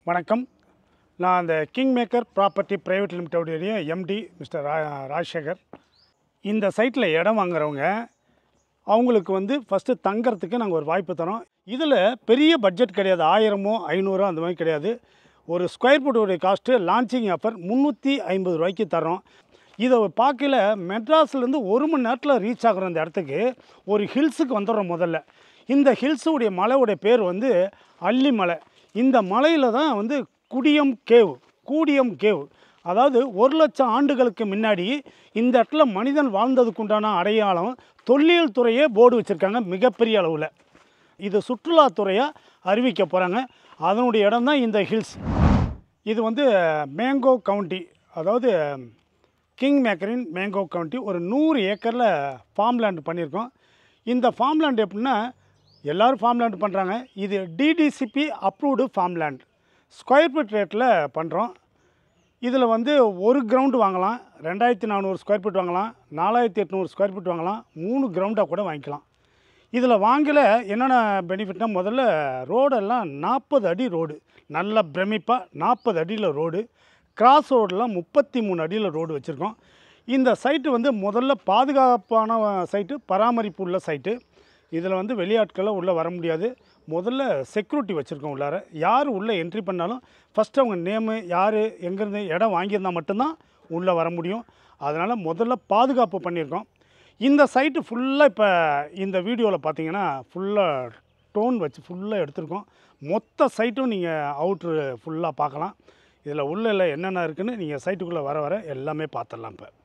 வணக்கம் நான் அந்த கிங் மேக்கர் ப்ராப்பர்ட்டி ப்ரைவேட் லிமிடெடுடைய எம்டி மிஸ்டர் ரா ராஜசேகர் இந்த சைட்டில் இடம் வாங்குறவங்க அவங்களுக்கு வந்து ஃபஸ்ட்டு தங்கறதுக்கு நாங்கள் ஒரு வாய்ப்பு தரோம் இதில் பெரிய பட்ஜெட் கிடையாது ஆயிரமோ ஐநூறோ அந்த மாதிரி கிடையாது ஒரு ஸ்கொயர் ஃபீட்டோடைய காஸ்ட்டு லான்ச்சிங் ஆஃபர் முந்நூற்றி ஐம்பது ரூபாய்க்கு தரோம் இதை பார்க்கல மெட்ராஸ்லேருந்து ஒரு மணி நேரத்தில் ரீச் ஆகுற இந்த இடத்துக்கு ஒரு ஹில்ஸுக்கு வந்துடுறோம் முதல்ல இந்த ஹில்ஸுடைய மலையுடைய பேர் வந்து அள்ளிமலை இந்த மலையில் தான் வந்து குடியம் கேவ் கூடியம் கேவ் அதாவது ஒரு லட்சம் ஆண்டுகளுக்கு முன்னாடி இந்த இடத்துல மனிதன் வாழ்ந்ததுக்கு உண்டான அடையாளம் தொல்லியல் துறையே போர்டு வச்சுருக்காங்க மிகப்பெரிய அளவில் இது சுற்றுலாத்துறையாக அறிவிக்க போகிறாங்க அதனுடைய இடம் தான் இந்த ஹில்ஸ் இது வந்து மேங்கோ கவுண்டி அதாவது கிங் மேக்கரின் மேங்கோ கவுண்டி ஒரு நூறு ஏக்கரில் ஃபார்ம் லேண்ட் பண்ணியிருக்கோம் இந்த ஃபார்ம் லேண்ட் எப்படின்னா எல்லோரும் ஃபார்ம் லேண்ட் பண்ணுறாங்க இது DTCP approved farm land square feet ரேட்டில் பண்ணுறோம் இதில் வந்து ஒரு கிரவுண்டு வாங்கலாம் ரெண்டாயிரத்தி நானூறு ஸ்கொயர் ஃபீட் வாங்கலாம் நாலாயிரத்தி எட்நூறு ஸ்கொயர் ஃபீட் வாங்கலாம் மூணு கிரவுண்டாக கூட வாங்கிக்கலாம் இதில் வாங்கல என்னென்ன பெனிஃபிட்னா முதல்ல ரோடெல்லாம் நாற்பது அடி ரோடு நல்ல பிரமிப்பாக நாற்பது அடியில் ரோடு கிராஸ் ரோடெலாம் முப்பத்தி மூணு அடியில் ரோடு வச்சுருக்கோம் இந்த சைட்டு வந்து முதல்ல பாதுகாப்பான சைட்டு பராமரிப்பு உள்ள சைட்டு இதில் வந்து வெளியாட்களாக உள்ளே வர முடியாது முதல்ல செக்யூரிட்டி வச்சுருக்கோம் உள்ளார யார் உள்ளே என்ட்ரி பண்ணாலும் ஃபஸ்ட்டு அவங்க நேமு யார் எங்கேருந்து இடம் வாங்கியிருந்தால் மட்டும்தான் உள்ளே வர முடியும் அதனால் முதல்ல பாதுகாப்பு பண்ணியிருக்கோம் இந்த சைட்டு ஃபுல்லாக இப்போ இந்த வீடியோவில் பார்த்தீங்கன்னா ஃபுல்லாக டோன் வச்சு ஃபுல்லாக எடுத்திருக்கோம் மொத்த சைட்டும் நீங்கள் அவுட்ரு ஃபுல்லாக பார்க்கலாம் இதில் உள்ள என்னென்ன இருக்குன்னு நீங்கள் சைட்டுக்குள்ளே வர வர எல்லாமே பார்த்துடலாம் இப்போ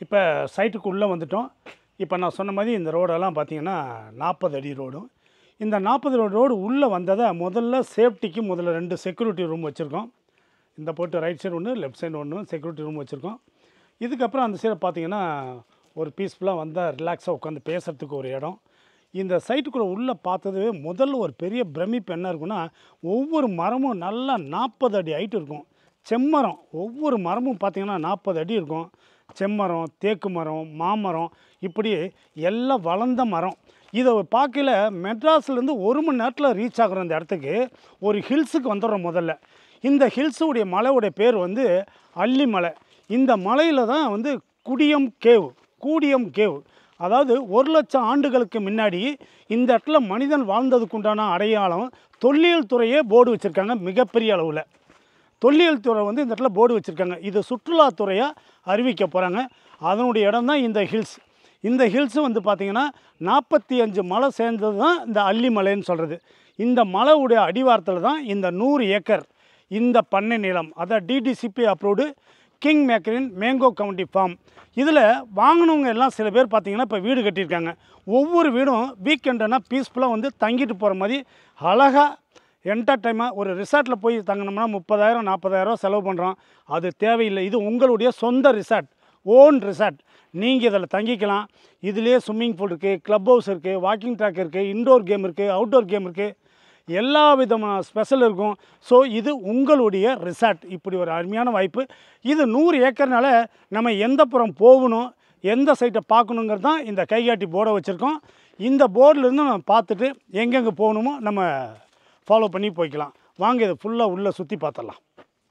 இப்போ சைட்டுக்கு உள்ளே வந்துட்டோம் இப்போ நான் சொன்ன மாதிரி இந்த ரோடெல்லாம் பார்த்தீங்கன்னா நாற்பது அடி ரோடும் இந்த நாற்பது ரோடு உள்ளே வந்ததை முதல்ல சேஃப்டிக்கு முதல்ல ரெண்டு செக்யூரிட்டி ரூம் வச்சுருக்கோம் இந்த போட்டு ரைட் சைடு ஒன்று லெஃப்ட் சைடு ஒன்று செக்யூரிட்டி ரூம் வச்சுருக்கோம் இதுக்கப்புறம் அந்த சைடு பார்த்தீங்கன்னா ஒரு பீஸ்ஃபுல்லாக வந்தால் ரிலாக்ஸாக உட்காந்து பேசுகிறதுக்கு ஒரு இடம் இந்த சைட்டுக்குள்ளே உள்ளே பார்த்தது முதல்ல ஒரு பெரிய பிரமிப்பு என்ன இருக்குன்னா ஒவ்வொரு மரமும் நல்லா நாற்பது அடி ஹைட் இருக்கும் செம்மரம் ஒவ்வொரு மரமும் பார்த்தீங்கன்னா நாற்பது அடி இருக்கும் செம்மரம் தேக்கு மரம் மாமரம் இப்படி எல்லாம் வளர்ந்த மரம் இதை பார்க்கல மெட்ராஸ்லேருந்து ஒரு மணி நேரத்தில் ரீச் ஆகுற இந்த இடத்துக்கு ஒரு ஹில்ஸுக்கு வந்துடுறோம் முதல்ல இந்த ஹில்ஸுடைய மலையுடைய பேர் வந்து அள்ளிமலை இந்த மலையில் தான் வந்து குடியம் கேவ் கூடியம் கேவ் அதாவது ஒரு லட்சம் ஆண்டுகளுக்கு முன்னாடி இந்த இடத்துல மனிதன் வாழ்ந்ததுக்கு உண்டான அடையாளம் தொல்லியல் துறையே போர்டு வச்சுருக்காங்க மிகப்பெரிய அளவில் தொல்லியல் துறை வந்து இந்த இடத்துல போர்டு வச்சுருக்காங்க இது சுற்றுலாத்துறையாக அறிவிக்க போகிறாங்க அதனுடைய இடம் தான் இந்த ஹில்ஸ் இந்த ஹில்ஸு வந்து பார்த்திங்கன்னா நாற்பத்தி அஞ்சு மலை சேர்ந்தது தான் இந்த அள்ளிமலைன்னு சொல்கிறது இந்த மலையுடைய அடிவாரத்தில் தான் இந்த நூறு ஏக்கர் இந்த பண்ணை நிலம் அதான் டிடிசிபி அப்ரூவ்டு கிங் மேக்கரின் மேங்கோ கவுண்டி ஃபார்ம் இதில் வாங்கினவங்க எல்லாம் சில பேர் பார்த்தீங்கன்னா இப்போ வீடு கட்டியிருக்காங்க ஒவ்வொரு வீடும் வீக்கெண்டுனா பீஸ்ஃபுல்லாக வந்து தங்கிட்டு போகிற மாதிரி அழகாக என்டர்டைமாக ஒரு ரிசார்ட்டில் போய் தங்கினோம்னா முப்பதாயிரம் நாற்பதாயிரம் செலவு பண்ணுறோம் அது தேவையில்லை இது உங்களுடைய சொந்த ரிசார்ட் ஓன் ரிசார்ட் நீங்கள் இதில் தங்கிக்கலாம் இதுலேயே ஸ்விம்மிங் பூல் இருக்குது க்ளப் ஹவுஸ் இருக்குது வாக்கிங் ட்ராக் இருக்குது இன்டோர் கேம் இருக்குது அவுட்டோர் கேம் இருக்குது எல்லா விதமான ஸ்பெஷல் இருக்கும் ஸோ இது உங்களுடைய ரிசார்ட் இப்படி ஒரு அருமையான வாய்ப்பு இது நூறு ஏக்கர்னால நம்ம எந்த புறம் போகணும் எந்த சைட்டை பார்க்கணுங்கிறது தான் இந்த கைகாட்டி போர்டை வச்சுருக்கோம் இந்த போர்டிலேருந்து நம்ம பார்த்துட்டு எங்கெங்கே போகணுமோ நம்ம ஃபாலோ பண்ணி போய்க்கலாம் வாங்க இதை ஃபுல்லாக உள்ளே சுற்றி பார்த்துடலாம்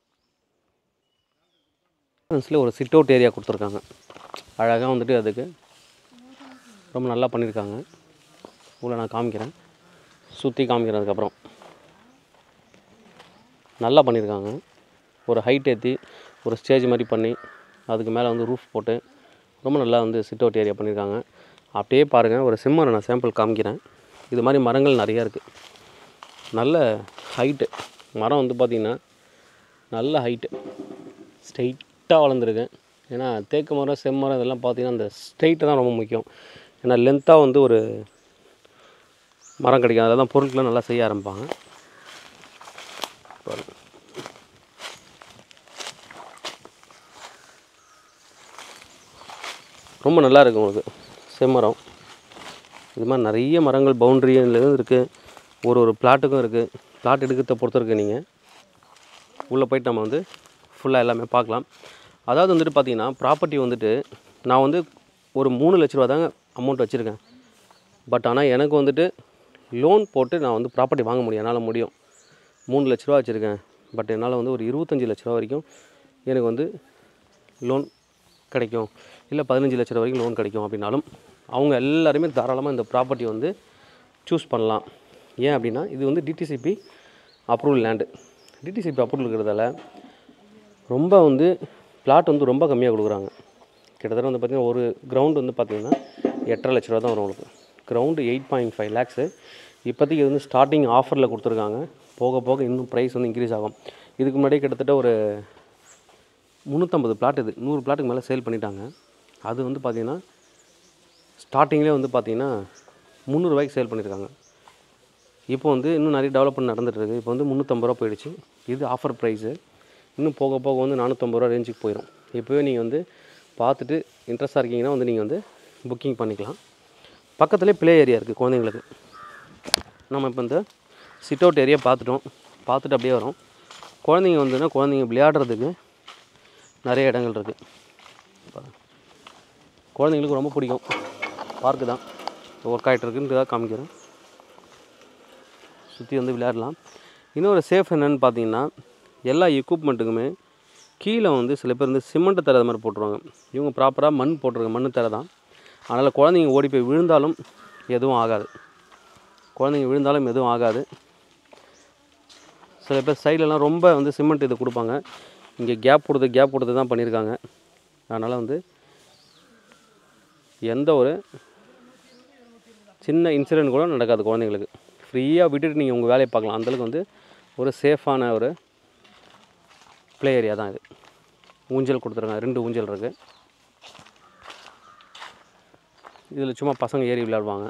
என்ட்ரன்ஸில் ஒரு சிட் அவுட் ஏரியா கொடுத்துருக்காங்க அழகாக வந்துட்டு அதுக்கு ரொம்ப நல்லா பண்ணியிருக்காங்க உள்ள நான் காமிக்கிறேன் சுற்றி காமிக்கிறேன் அதுக்கப்புறம் நல்லா பண்ணியிருக்காங்க ஒரு ஹைட் ஏற்றி ஒரு ஸ்டேஜ் மாதிரி பண்ணி அதுக்கு மேலே வந்து ரூஃப் போட்டு ரொம்ப நல்லா வந்து சிட் அவுட் ஏரியா பண்ணியிருக்காங்க அப்படியே பாருங்கள் ஒரு சிம்மரை நான் சாம்பிள் காமிக்கிறேன் இது மாதிரி மரங்கள் நிறையா இருக்குது நல்ல ஹைட்டு மரம் வந்து பார்த்திங்கன்னா நல்ல ஹைட்டு ஸ்ட்ரைட்டாக வளர்ந்துருக்கு ஏன்னா தேக்கு மரம் செம்மரம் இதெல்லாம் பார்த்தீங்கன்னா அந்த ஸ்ட்ரைட்டு தான் ரொம்ப முக்கியம் ஏன்னா லென்த்தாக வந்து ஒரு மரம் கிடைக்கும் அதில் தான் பொருட்களை நல்லா செய்ய ஆரம்பிப்பாங்க பாருங்க. ரொம்ப நல்லா இருக்கு உங்களுக்கு செம்மரம் இது மாதிரி நிறைய மரங்கள் பவுண்ட்ரியிலேருந்து இருக்குது ஒரு ஒரு பிளாட்டுக்கும் இருக்குது பிளாட் எடுக்கிறத பொறுத்த இருக்கு நீங்கள் உள்ளே போயிட்டு நம்ம வந்து ஃபுல்லாக எல்லாமே பார்க்கலாம் அதாவது வந்துட்டு பார்த்தீங்கன்னா ப்ராப்பர்ட்டி வந்துட்டு நான் வந்து ஒரு மூணு லட்ச ரூபா தாங்க அமௌண்ட் வச்சுருக்கேன் பட் ஆனால் எனக்கு வந்துட்டு லோன் போட்டு நான் வந்து ப்ராப்பர்ட்டி வாங்க முடியும் என்னால் முடியும் மூணு லட்ச ரூபா வச்சுருக்கேன் பட் என்னால் வந்து ஒரு இருபத்தஞ்சி லட்ச ரூபா வரைக்கும் எனக்கு வந்து லோன் கிடைக்கும் இல்லை பதினஞ்சு லட்ச ரூபா வரைக்கும் லோன் கிடைக்கும் அப்படின்னாலும் அவங்க எல்லாருமே தாராளமாக இந்த ப்ராப்பர்ட்டி வந்து சூஸ் பண்ணலாம் ஏன் அப்படின்னா இது வந்து DTCP approval land DTCP approval இருக்கிறதால ரொம்ப வந்து பிளாட் வந்து ரொம்ப கம்மியாக கொடுக்குறாங்க கிட்டத்தட்ட வந்து பார்த்திங்கன்னா ஒரு கிரவுண்ட் வந்து பார்த்திங்கன்னா எட்டரை லட்ச ரூபா தான் வரும் உங்களுக்கு ground eight point five lakhs இப்போதைக்கு இது வந்து ஸ்டார்டிங் ஆஃபரில் கொடுத்துருக்காங்க போக போக இன்னும் ப்ரைஸ் வந்து இன்க்ரீஸ் ஆகும் இதுக்கு முன்னாடியே கிட்டத்தட்ட ஒரு முந்நூற்றம்பது பிளாட் இது நூறு பிளாட்டுக்கு மேலே சேல் பண்ணிட்டாங்க அது வந்து பார்த்திங்கன்னா ஸ்டார்டிங்லேயே வந்து பார்த்திங்கன்னா முந்நூறுரூவாய்க்கு சேல் பண்ணியிருக்காங்க இப்போ வந்து இன்னும் நிறைய டெவலப்மெண்ட் நடந்துட்டு இருக்கு இப்போ வந்து முந்நூற்றம்பது ரூபா போயிடுச்சு இது ஆஃபர் ப்ரைஸு இன்னும் போக போக வந்து நானூற்றம்பது ரூபா ரேஞ்சுக்கு போயிடும் இப்போவே நீங்கள் வந்து பார்த்துட்டு இன்ட்ரெஸ்ட்டாக இருக்கீங்கன்னா வந்து நீங்கள் வந்து புக்கிங் பண்ணிக்கலாம் பக்கத்துலேயே ப்ளே ஏரியா இருக்குது குழந்தைங்களுக்கு நம்ம இப்போ இந்த சிட் அவுட் ஏரியா பார்த்துட்டோம் பார்த்துட்டு அப்படியே வரோம் குழந்தைங்க வந்துன்னா குழந்தைங்க விளையாடுறதுக்கு நிறைய இடங்கள் இருக்குது குழந்தைங்களுக்கு ரொம்ப பிடிக்கும் பார்க்கு தான் ஒர்க் ஆகிட்டு இருக்குன்னு தான் காமிக்கிறேன் சுற்றி வந்து விளையாடலாம் இன்னொரு சேஃப் என்னன்னு பார்த்தீங்கன்னா எல்லா எக்யூப்மெண்ட்டுக்குமே கீழே வந்து சில பேர் வந்து சிமெண்ட் தர மாதிரி போட்டுருவாங்க இவங்க ப்ராப்பராக மண் போட்டிருக்க மண் தர தான் அதனால் குழந்தைங்க ஓடி போய் விழுந்தாலும் எதுவும் ஆகாது குழந்தைங்க விழுந்தாலும் எதுவும் ஆகாது சில பேர் சைட்லலாம் ரொம்ப வந்து சிமெண்ட் இது கொடுப்பாங்க இங்கே கேப் கொடுத்து கேப் கொடுத்து தான் பண்ணியிருக்காங்க அதனால் வந்து எந்த ஒரு சின்ன இன்சிடென்ட் கூட நடக்காது குழந்தைங்களுக்கு ஃப்ரீயாக விட்டுட்டு நீங்கள் உங்கள் வேலையை பார்க்கலாம் அந்தளவுக்கு வந்து ஒரு சேஃபான ஒரு ப்ளே ஏரியா தான் இது ஊஞ்சல் கொடுத்துருங்க ரெண்டு ஊஞ்சல் இருக்குது இதில் சும்மா பசங்க ஏறி விளையாடுவாங்க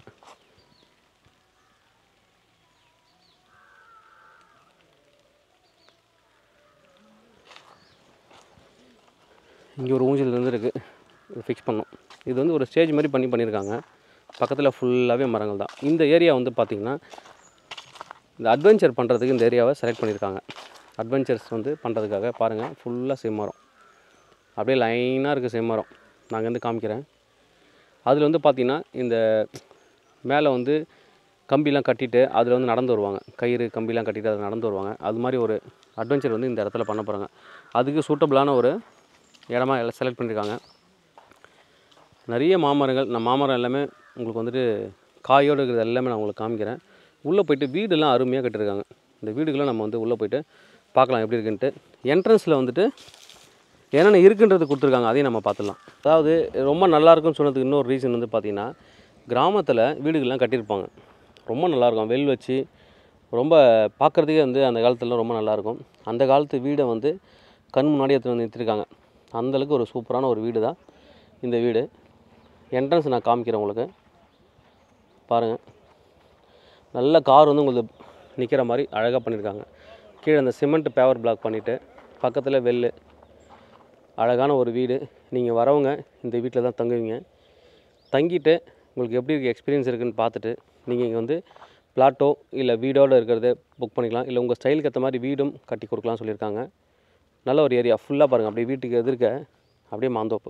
இங்கே ஒரு ஊஞ்சல் இருந்து இருக்குது இது ஃபிக்ஸ் பண்ணோம் இது வந்து ஒரு ஸ்டேஜ் மாதிரி பண்ணி பண்ணியிருக்காங்க பக்கத்தில் ஃபுல்லாகவே மரங்கள் தான் இந்த ஏரியா வந்து பார்த்திங்கன்னா இந்த அட்வென்ச்சர் பண்ணுறதுக்கு இந்த ஏரியாவை செலக்ட் பண்ணியிருக்காங்க அட்வென்ச்சர்ஸ் வந்து பண்ணுறதுக்காக பாருங்கள் ஃபுல்லாக செம்மரம் அப்படியே லைனாக இருக்குது செம்மரம் நாங்கள் வந்து காமிக்கிறேன் அதில் வந்து பார்த்திங்கன்னா இந்த மேலே வந்து கம்பிலாம் கட்டிட்டு அதில் வந்து நடந்து வருவாங்க கயிறு கம்பிலாம் கட்டிட்டு அதில் நடந்து வருவாங்க அது மாதிரி ஒரு அட்வென்ச்சர் வந்து இந்த இடத்துல பண்ண போகிறாங்க அதுக்கு சூட்டபிளான ஒரு இடமா எல்லாம் செலக்ட் பண்ணியிருக்காங்க நிறைய மாமரங்கள் நான் மாமரம் எல்லாமே உங்களுக்கு வந்துட்டு காயோடு இருக்கிறது எல்லாமே நான் உங்களுக்கு காமிக்கிறேன் உள்ளே போயிட்டு வீடெல்லாம் அருமையாக கட்டியிருக்காங்க இந்த வீடுகளை நம்ம வந்து உள்ளே போயிட்டு பார்க்கலாம் எப்படி இருக்குன்ட்டு என்ட்ரன்ஸில் வந்துட்டு என்னென்ன இருக்குன்றது கொடுத்துருக்காங்க அதையும் நம்ம பார்த்துடலாம் அதாவது ரொம்ப நல்லா இருக்குன்னு சொன்னதுக்கு இன்னொரு ரீசன் வந்து பார்த்திங்கன்னா கிராமத்தில் வீடுகள்லாம் கட்டியிருப்பாங்க ரொம்ப நல்லாயிருக்கும் வெல் வச்சு ரொம்ப பார்க்குறதுக்கே வந்து அந்த காலத்துலலாம் ரொம்ப நல்லாயிருக்கும் அந்த காலத்து வீடை வந்து கண் முன்னாடி எடுத்து வந்து நிறுத்திருக்காங்க அந்தளவுக்கு ஒரு சூப்பரான ஒரு வீடு தான் இந்த வீடு என்ட்ரன்ஸ் நான் காமிக்கிறேன் உங்களுக்கு பாருங்கள் நல்ல கார் வந்து உங்களுக்கு நிற்கிற மாதிரி அழகாக பண்ணியிருக்காங்க கீழே அந்த சிமெண்ட் பேவர் பிளாக் பண்ணிவிட்டு பக்கத்தில் வெள்ளு அழகான ஒரு வீடு நீங்கள் வரவங்க இந்த வீட்டில் தான் தங்குவீங்க தங்கிட்டு உங்களுக்கு எப்படி இருக்கு எக்ஸ்பீரியன்ஸ் இருக்குன்னு பார்த்துட்டு நீங்கள் இங்கே வந்து பிளாட்டோ இல்லை வீடோடு இருக்கிறத புக் பண்ணிக்கலாம் இல்லை உங்கள் ஸ்டைலுக்கு ஏற்ற மாதிரி வீடும் கட்டி கொடுக்கலாம்னு சொல்லியிருக்காங்க நல்ல ஒரு ஏரியா ஃபுல்லாக பாருங்கள் அப்படியே வீட்டுக்கு எதிர்க்க அப்படியே மாந்தோப்பு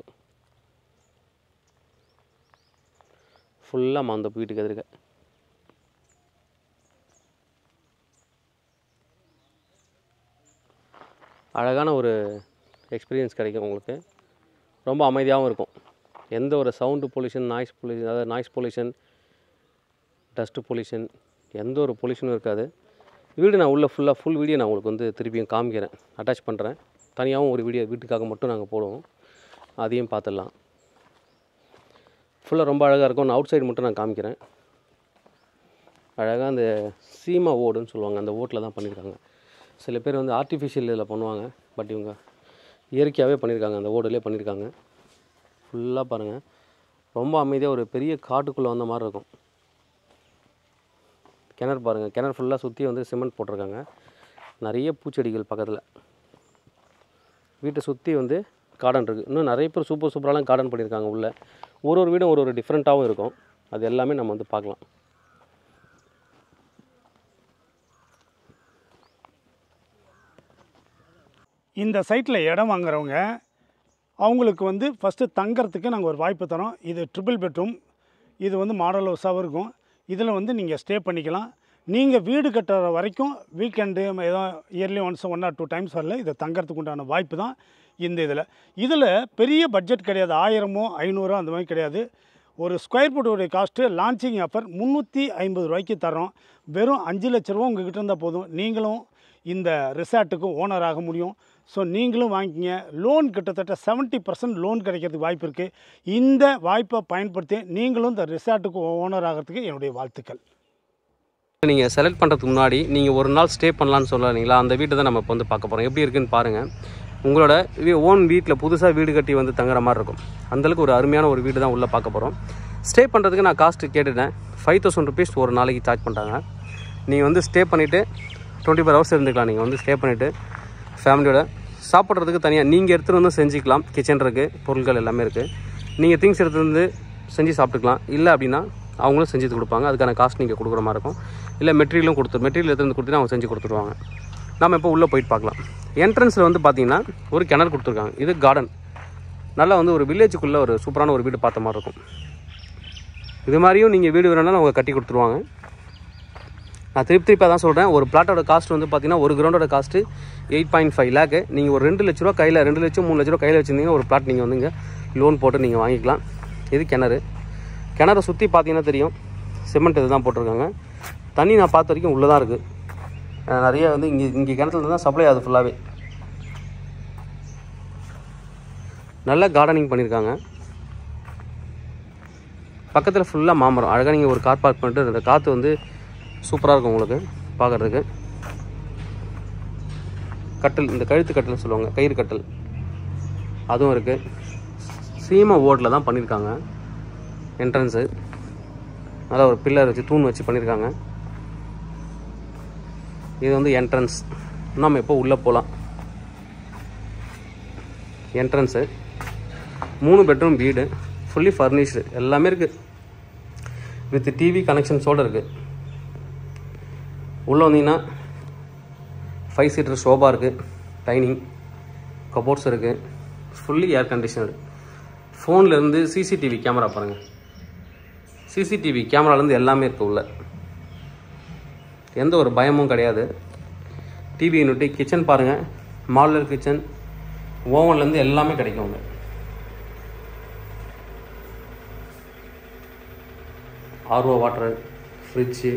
ஃபுல்லாக மாந்தோப்பு வீட்டுக்கு எதிர்க்க அழகான ஒரு எக்ஸ்பீரியன்ஸ் கிடைக்கும் உங்களுக்கு ரொம்ப அமைதியாகவும் இருக்கும் எந்த ஒரு சவுண்டு பொல்யூஷன் நாய்ஸ் பொல்யூஷன் அதாவது நாய்ஸ் பொல்யூஷன் டஸ்ட்டு பொல்யூஷன் எந்த ஒரு பொல்யூஷனும் இருக்காது வீடு நான் உள்ள ஃபுல்லாக ஃபுல் வீடியோ நான் உங்களுக்கு வந்து திருப்பியும் காமிக்கிறேன் அட்டாச் பண்ணுறேன் தனியாகவும் ஒரு வீடியோ வீட்டுக்காக மட்டும் நாங்கள் போடுவோம் அதையும் பார்த்துடலாம் ஃபுல்லாக ரொம்ப அழகாக இருக்கும் நான் அவுட் சைடு மட்டும் நான் காமிக்கிறேன் அழகாக அந்த சீமா ஓடுன்னு சொல்லுவாங்க அந்த ஓட்டில் தான் பண்ணியிருக்காங்க சில பேர் வந்து ஆர்டிஃபிஷியல் இதில் பண்ணுவாங்க பட் இவங்க இயற்கையாகவே பண்ணியிருக்காங்க அந்த ஓடுலேயே பண்ணியிருக்காங்க ஃபுல்லாக பாருங்கள் ரொம்ப அமைதியாக ஒரு பெரிய காட்டுக்குள்ளே வந்த மாதிரி இருக்கும் கிணறு பாருங்கள் கிணறு ஃபுல்லாக சுற்றி வந்து சிமெண்ட் போட்டிருக்காங்க நிறைய பூச்செடிகள் பக்கத்தில் வீட்டை சுற்றி வந்து கார்டன் இருக்குது இன்னும் நிறைய பேர் சூப்பர் சூப்பராலாம் கார்டன் பண்ணியிருக்காங்க உள்ளே ஒரு ஒரு வீடும் ஒரு ஒரு டிஃப்ரெண்ட்டாகவும் இருக்கும் அது எல்லாமே நம்ம வந்து பார்க்கலாம் இந்த சைட்டில் இடம் வாங்குறவங்க அவங்களுக்கு வந்து ஃபஸ்ட்டு தங்கறதுக்கு நாங்கள் ஒரு வாய்ப்பு தரோம் இது ட்ரிபிள் பெட்ரூம் இது வந்து மாடல் ஹவுஸாகவும் இருக்கும் இதில் வந்து நீங்கள் ஸ்டே பண்ணிக்கலாம் நீங்கள் வீடு கட்டுற வரைக்கும் வீக்கெண்டு ஏதோ yearly once one or two times வரல இதை தங்கறதுக்கு உண்டான வாய்ப்பு தான் இந்த இதில் இதில் பெரிய பட்ஜெட் கிடையாது ஆயிரமோ ஐநூறோ அந்த மாதிரி கிடையாது ஒரு ஸ்கொயர் ஃபீட்டோடைய காஸ்ட்டு லான்ச்சிங் ஆஃபர் முந்நூற்றி ஐம்பது ரூபாய்க்கு தரோம் வெறும் அஞ்சு லட்ச ரூபா உங்ககிட்ட இருந்தால் போதும் நீங்களும் இந்த ரிசார்ட்டுக்கு ஓனர் ஆக முடியும் ஸோ நீங்களும் வாங்கிக்கிங்க லோன் கிட்டத்தட்ட 70% பர்சன்ட் லோன் கிடைக்கிறதுக்கு வாய்ப்பு இருக்குது இந்த வாய்ப்பை பயன்படுத்தி நீங்களும் இந்த ரிசார்ட்டுக்கு ஓனர் ஆகிறதுக்கு என்னுடைய வாழ்த்துக்கள் நீங்கள் செலக்ட் பண்ணுறதுக்கு முன்னாடி நீங்கள் ஒரு நாள் ஸ்டே பண்ணலான்னு சொல்லலைங்களா அந்த வீட்டை தான் நம்ம இப்போ வந்து பார்க்க போகிறோம் எப்படி இருக்குன்னு பாருங்கள் உங்களோட ஓன் வீட்டில் புதுசாக வீடு கட்டி வந்து தங்குற மாதிரி இருக்கும் அந்தளவுக்கு ஒரு அருமையான ஒரு வீடு தான் உள்ளே பார்க்க போகிறோம் ஸ்டே பண்ணுறதுக்கு நான் காஸ்ட்டு கேட்டுட்டேன் ஃபைவ் தௌசண்ட் ருபீஸ் ஒரு நாளைக்கு சார்ஜ் பண்ணுறாங்க நீங்கள் வந்து ஸ்டே பண்ணிவிட்டு டுவெண்ட்டி ஃபோர் ஹவர்ஸ் இருந்துக்கலாம் நீங்கள் வந்து ஸ்டே பண்ணிவிட்டு ஃபேமிலியோட சாப்பிட்றதுக்கு தனியாக நீங்கள் எடுத்துகிட்டு வந்து செஞ்சுக்கலாம் கிச்சன் இருக்குது பொருட்கள் எல்லாமே இருக்குது நீங்கள் திங்ஸ் எடுத்துகிட்டு வந்து செஞ்சு சாப்பிட்டுக்கலாம் இல்லை அப்படின்னா அவங்களும் செஞ்சு கொடுப்பாங்க அதுக்கான காஸ்ட் நீங்கள் கொடுக்குற மாதிரி இருக்கும் இல்லை மெட்டீரியலும் கொடுத்து மெட்டீரியல் எடுத்து வந்து கொடுத்துட்டு அவங்க செஞ்சு கொடுத்துருவாங்க நம்ம இப்போ உள்ளே போயிட்டு பார்க்கலாம் என்ட்ரன்ஸில் வந்து பார்த்தீங்கன்னா ஒரு கிணறு கொடுத்துருக்காங்க இது கார்டன் நல்லா வந்து ஒரு வில்லேஜுக்குள்ளே ஒரு சூப்பரான ஒரு வீடு பார்த்த மாதிரி இருக்கும் இது மாதிரியும் நீங்கள் வீடு வேணும்னாலும் அவங்க கட்டி கொடுத்துருவாங்க நான் திருப்பி திருப்பி தான் சொல்கிறேன் ஒரு பிளாட்டோட காஸ்ட் வந்து பார்த்தீங்கன்னா ஒரு கிரவுண்டோட cost eight point five lakh நீங்கள் ஒரு ரெண்டு லட்ச ரூபா கையில் ரெண்டு லட்சம் மூணு லட்ச ரூபா கையில் வச்சுருந்தீங்கன்னா ஒரு பிளாட் நீங்கள் வந்து இங்கே லோன் போட்டு நீங்கள் வாங்கிக்கலாம் இது கிணறு கிணறை சுற்றி பார்த்தீங்கன்னா தெரியும் சிமெண்ட் இதுதான் போட்டிருக்காங்க தண்ணி நான் பார்த்த வரைக்கும் உள்ளே தான் இருக்குது அஹ் நிறைய வந்து இங்கே இங்கே கிணத்துல தான் சப்ளை ஆகுது ஃபுல்லாகவே நல்ல கார்டனிங் பண்ணியிருக்காங்க பக்கத்தில் ஃபுல்லாக மாமரம் அழகாக நீங்கள் ஒரு கார் பார்க் பண்ணிட்டு அந்த காற்று வந்து சூப்பராக இருக்கும் உங்களுக்கு பார்க்குறதுக்கு கட்டில் இந்த கழுத்து கட்டில்னு சொல்லுவாங்க கயிறு கட்டில் அதுவும் இருக்குது சீமை ஓட்டில் தான் பண்ணியிருக்காங்க என்ட்ரன்ஸு நல்லா ஒரு பில்லர் வச்சு தூண் வச்சு பண்ணியிருக்காங்க இது வந்து என்ட்ரன்ஸ் நம்ம இப்போ உள்ளே போகலாம் என்ட்ரன்ஸு மூணு பெட்ரூம் வீடு ஃபுல்லி ஃபர்னிஷ்டு எல்லாமே இருக்குது வித் டிவி கனெக்ஷன்ஸோடு இருக்குது உள்ளே வந்தீங்கன்னா ஃபைவ் சீட்டர் ஷோபா இருக்குது டைனிங் கபோர்ட்ஸ் இருக்குது ஃபுல்லி ஏர் கண்டிஷனடு ஃபோன்லேருந்து சிசிடிவி கேமரா பாருங்கள் சிசிடிவி கேமராலேருந்து எல்லாமே இருக்குது உள்ள எந்த ஒரு பயமும் கிடையாது டிவி யூனிட்டு கிச்சன் பாருங்கள் மாடலர் கிச்சன் ஓவன்லேருந்து எல்லாமே கிடைக்கும் உங்க ஆர்ஓ வாட்டரு ஃப்ரிட்ஜு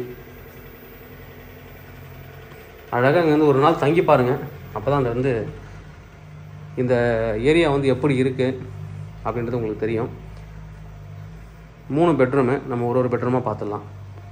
அழகாக இங்கே வந்து ஒரு நாள் தங்கி பாருங்கள் அப்போ தான் அந்த வந்து இந்த ஏரியா வந்து எப்படி இருக்குது அப்படின்றது உங்களுக்கு தெரியும் மூணு பெட்ரூமு நம்ம ஒரு ஒரு பெட்ரூமாக பார்த்துடலாம்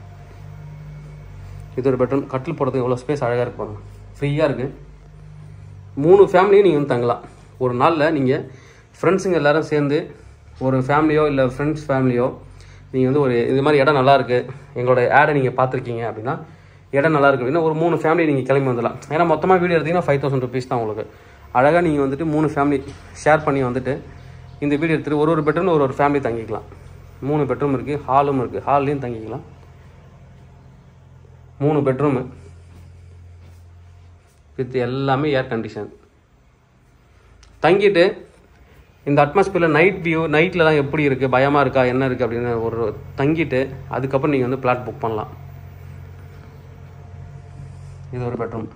இது ஒரு பெட்ரூம் கட்டில் போடுறதுக்கு எவ்வளோ ஸ்பேஸ் அழகாக இருக்கு பாருங்க ஃப்ரீயாக இருக்குது மூணு ஃபேமிலியும் நீங்கள் வந்து தங்கலாம் ஒரு நாளில் நீங்கள் ஃப்ரெண்ட்ஸுங்க எல்லாரும் சேர்ந்து ஒரு ஃபேமிலியோ இல்லை ஃப்ரெண்ட்ஸ் ஃபேமிலியோ நீங்கள் வந்து ஒரு இது மாதிரி இடம் நல்லா இருக்கு எங்களோட ஆடை நீங்கள் பார்த்துருக்கீங்க அப்படின்னா இடம் நல்லா இருக்கு அப்படின்னா ஒரு மூணு ஃபேமிலி நீங்கள் கிளம்பி வந்துடலாம் ஏன்னா மொத்தமாக வீடியோ எடுத்தீங்கன்னா ஃபைவ் தௌசண்ட் ருபீஸ் தான் உங்களுக்கு அழகாக நீங்கள் வந்துட்டு மூணு ஃபேமிலி ஷேர் பண்ணி வந்துட்டு இந்த வீடியோ எடுத்துட்டு ஒரு ஒரு பெட்ரூம் ஒரு ஒரு ஃபேமிலி தங்கிக்கலாம் மூணு பெட்ரூம் இருக்குது ஹாலும் இருக்குது ஹால்லையும் தங்கிக்கலாம் மூணு பெட்ரூமு வித் எல்லாமே ஏர் கண்டிஷன் தங்கிட்டு இந்த அட்மாஸ்பியரில் நைட் வியூ நைட்லலாம் எப்படி இருக்குது பயமாக இருக்கா என்ன இருக்குது அப்படின்னு ஒரு தங்கிட்டு அதுக்கப்புறம் நீங்கள் வந்து பிளாட் புக் பண்ணலாம் இது ஒரு பெட்ரூம்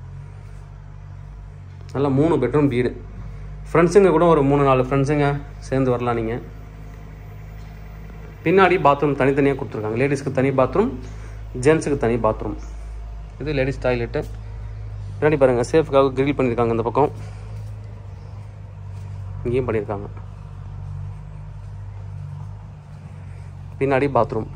நல்லா மூணு பெட்ரூம் வீடு ஃப்ரெண்ட்ஸுங்க கூட ஒரு மூணு நாலு ஃப்ரெண்ட்ஸுங்க சேர்ந்து வரலாம் நீங்கள் பின்னாடி பாத்ரூம் தனித்தனியாக கொடுத்துருக்காங்க லேடிஸ்க்கு தனி பாத்ரூம் ஜென்ஸுக்கு தனி பாத்ரூம் இது லேடிஸ் டாய்லெட்டு பின்னாடி பாருங்கள் சேஃப்காக கிரில் பண்ணியிருக்காங்க இந்த பக்கம் இங்கேயும் பண்ணியிருக்காங்க பின்னாடி பாத்ரூம்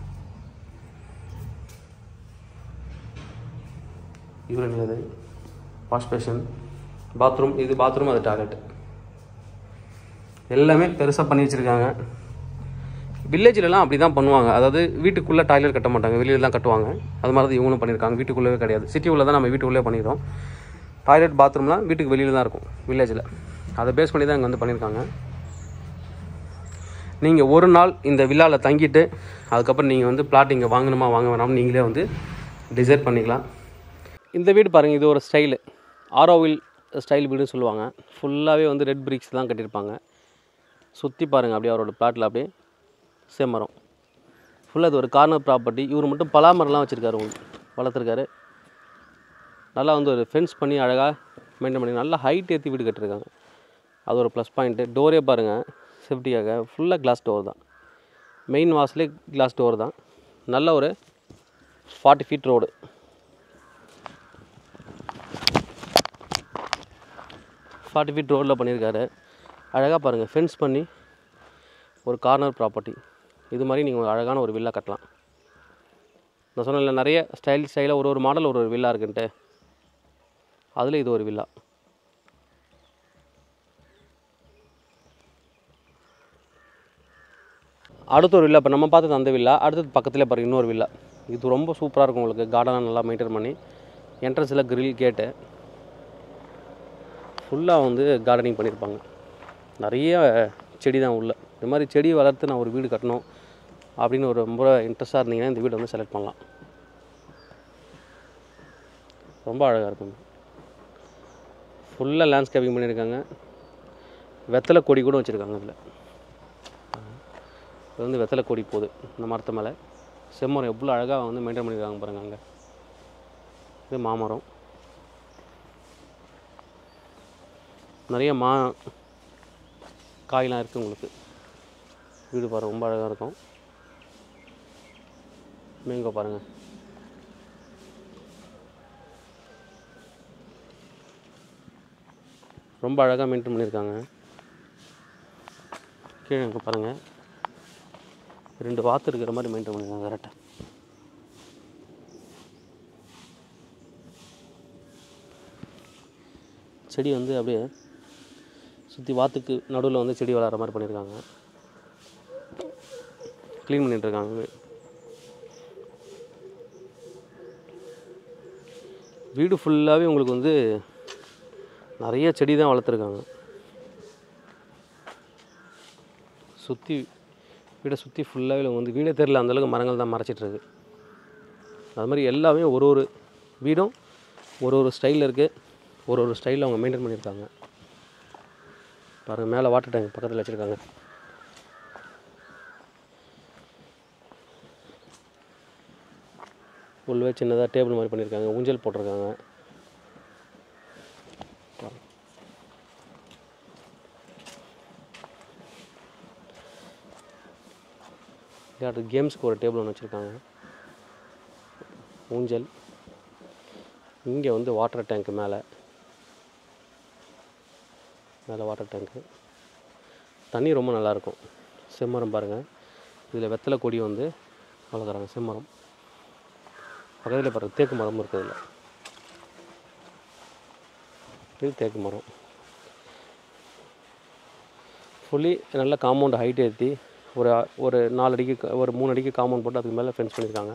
யூரின் இது வாஷ் பேஷன் பாத்ரூம் இது பாத்ரூம் அது டாய்லெட் எல்லாமே பெருசாக பண்ணி வச்சுருக்காங்க வில்லேஜ்லலாம் அப்படி தான் பண்ணுவாங்க அதாவது வீட்டுக்குள்ளே டாய்லெட் கட்ட மாட்டாங்க வெளியில தான் கட்டுவாங்க அது மாதிரி தான் இவங்களும் பண்ணியிருக்காங்க வீட்டுக்குள்ளவே கிடையாது சிட்டி உள்ள தான் நம்ம வீட்டுக்குள்ளே பண்ணிடுறோம் டாய்லெட் பாத்ரூம்லாம் வீட்டுக்கு வெளியில் தான் இருக்கும் வில்லேஜில் அதை பேஸ் பண்ணி தான் இங்கே வந்து பண்ணியிருக்காங்க நீங்கள் ஒரு நாள் இந்த வில்லாவில் தங்கிட்டு அதுக்கப்புறம் நீங்கள் வந்து பிளாட் இங்கே வாங்கணுமா வாங்க வேணாம்னு நீங்களே வந்து டிசைட் பண்ணிக்கலாம் இந்த வீடு பாருங்கள் இது ஒரு ஸ்டைலு ஆரோவில் ஸ்டைல் வீடுன்னு சொல்லுவாங்க ஃபுல்லாகவே வந்து ரெட் பிரிக்ஸ் தான் கட்டியிருப்பாங்க சுற்றி பாருங்கள் அப்படியே அவரோட பிளாட்டில் அப்படியே செம்மரம் ஃபுல்லாக இது ஒரு கார்னர் ப்ராப்பர்ட்டி இவர் மட்டும் பலாமரம்லாம் வச்சுருக்காரு வளர்த்துருக்காரு நல்லா வந்து ஒரு ஃபென்ஸ் பண்ணி அழகாக மெயின்டைன் பண்ணி நல்லா ஹைட் ஏற்றி வீடு கட்டிருக்காங்க அது ஒரு ப்ளஸ் பாயிண்ட்டு டோரே பாருங்கள் சேஃப்டியாக ஃபுல்லாக கிளாஸ் டோர் தான் மெயின் வாசலே கிளாஸ் டோர் தான் நல்ல ஒரு forty feet road forty feet ரோடில் பண்ணியிருக்காரு அழகாக பாருங்கள் ஃபென்ஸ் பண்ணி ஒரு கார்னர் ப்ராப்பர்ட்டி இது மாதிரி நீங்கள் ஒரு அழகான ஒரு வில்லா கட்டலாம் நான் சொன்னேன்ல நிறைய ஸ்டைல் ஸ்டைலாக ஒரு ஒரு மாடல் ஒரு ஒரு வில்லா இருக்குன்ட்டு அதில் இது ஒரு வில்லா அடுத்த ஒரு வில்லா இப்போ நம்ம பார்த்தது அந்த வில்லா அடுத்தது பக்கத்தில் பாருங்க இன்னொரு வில்லா இது ரொம்ப சூப்பராக இருக்கும் உங்களுக்கு கார்டனாக நல்லா மெயின்டைன் பண்ணி என்ட்ரன்ஸில் கிரில் கேட்டு ஃபுல்லாக வந்து கார்டனிங் பண்ணியிருப்பாங்க நிறைய செடி தான் உள்ள இந்த மாதிரி செடி வளர்த்து நான் ஒரு வீடு கட்டணும் அப்படின்னு ஒரு ரொம்ப இன்ட்ரெஸ்ட்டாக இருந்தீங்கன்னா இந்த வீடு வந்து செலக்ட் பண்ணலாம் ரொம்ப அழகாக இருக்கும் ஃபுல்லாக லேண்ட்ஸ்கேப்பிங் பண்ணியிருக்காங்க வெத்தலை கொடி கூட வச்சுருக்காங்க இதில் இது வந்து வெத்தலை கொடி போகுது இந்த மரத்து மேலே செம்மரம் எவ்வளோ அழகாக வந்து மெயின்டைன் பண்ணியிருக்காங்க பாருங்கள் அங்கே இது மாமரம் நிறைய மா காயெலாம் இருக்குது உங்களுக்கு வீடு பாருங்க ரொம்ப அழகாக இருக்கும் மேங்கோ பாருங்கள் ரொம்ப அழகாக மெயின்டைன் பண்ணியிருக்காங்க கீழே இங்கே பாருங்கள் ரெண்டு வாத்து இருக்கிற மாதிரி மெயின்டைன் பண்ணியிருக்காங்க கரெக்டாக செடி வந்து அப்படியே சுற்றி வாத்துக்கு நடுவில் வந்து செடி வளர்கிற மாதிரி பண்ணியிருக்காங்க க்ளீன் பண்ணிட்டு இருக்காங்க வீடு ஃபுல்லாகவே உங்களுக்கு வந்து நிறைய செடி தான் வளர்த்துருக்காங்க சுற்றி வீடை சுற்றி ஃபுல்லாகவே வந்து வீடே தெரில அந்தளவுக்கு மரங்கள் தான் மறைச்சிட்ருக்கு அது மாதிரி எல்லாமே ஒரு ஒரு வீடும் ஒரு ஒரு ஸ்டைலில் இருக்குது ஒரு ஒரு ஸ்டைலில் அவங்க மெயின்டைன் பண்ணியிருக்காங்க பாருங்கள் மேலே வாட்டர் டேங்க் பக்கத்தில் வச்சுருக்காங்க உள்ளே சின்னதாக டேபிள் மாதிரி பண்ணியிருக்காங்க ஊஞ்சல் போட்டிருக்காங்க விளையாட்டு கேம்ஸ்க்கு ஒரு டேபிள் ஒன்று வச்சுருக்காங்க ஊஞ்சல் இங்கே வந்து வாட்டர் டேங்க்கு மேலே மேலே வாட்டர் டேங்க்கு தண்ணி ரொம்ப நல்லாயிருக்கும் செம்மரம் பாருங்கள் இதில் வெத்தலை கொடி வந்து வளர்க்குறாங்க செம்மரம் பக்கத்தில் பாருங்கள் தேக்கு மரமும் இருக்குது இதில் இது தேக்கு மரம் ஃபுல்லி நல்ல காம்பவுண்ட் ஹைட் ஏற்றி ஒரு ஒரு நாலு அடிக்கு க- ஒரு மூணு அடிக்கு காம்பவுண்ட் போட்டு அதுக்கு மேலே ஃபென்ஸ் பண்ணியிருக்காங்க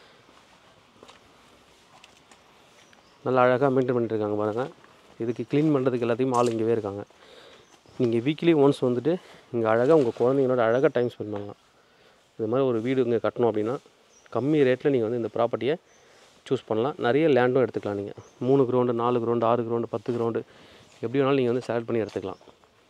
நல்லா அழகாக மெயின்டைன் பண்ணிட்டு இருக்காங்க பாருங்கள் இதுக்கு க்ளீன் பண்ணுறதுக்கு எல்லாத்தையும் ஆள் இங்கேவே இருக்காங்க நீங்கள் வீக்லி ஒன்ஸ் வந்துட்டு இங்கே அழகாக உங்கள் குழந்தைங்களோட அழகாக டைம் ஸ்பெண்ட் பண்ணலாம் இது மாதிரி ஒரு வீடு இங்கே கட்டணும் அப்படின்னா கம்மி ரேட்டில் நீங்கள் வந்து இந்த ப்ராப்பர்ட்டியை சூஸ் பண்ணலாம் நிறைய லேண்டும் எடுத்துக்கலாம் நீங்கள் மூணு கிரவுண்டு நாலு கிரவுண்டு ஆறு கிரவுண்டு பத்து கிரவுண்டு எப்படி வேணாலும் நீங்கள் வந்து செலக்ட் பண்ணி எடுத்துக்கலாம்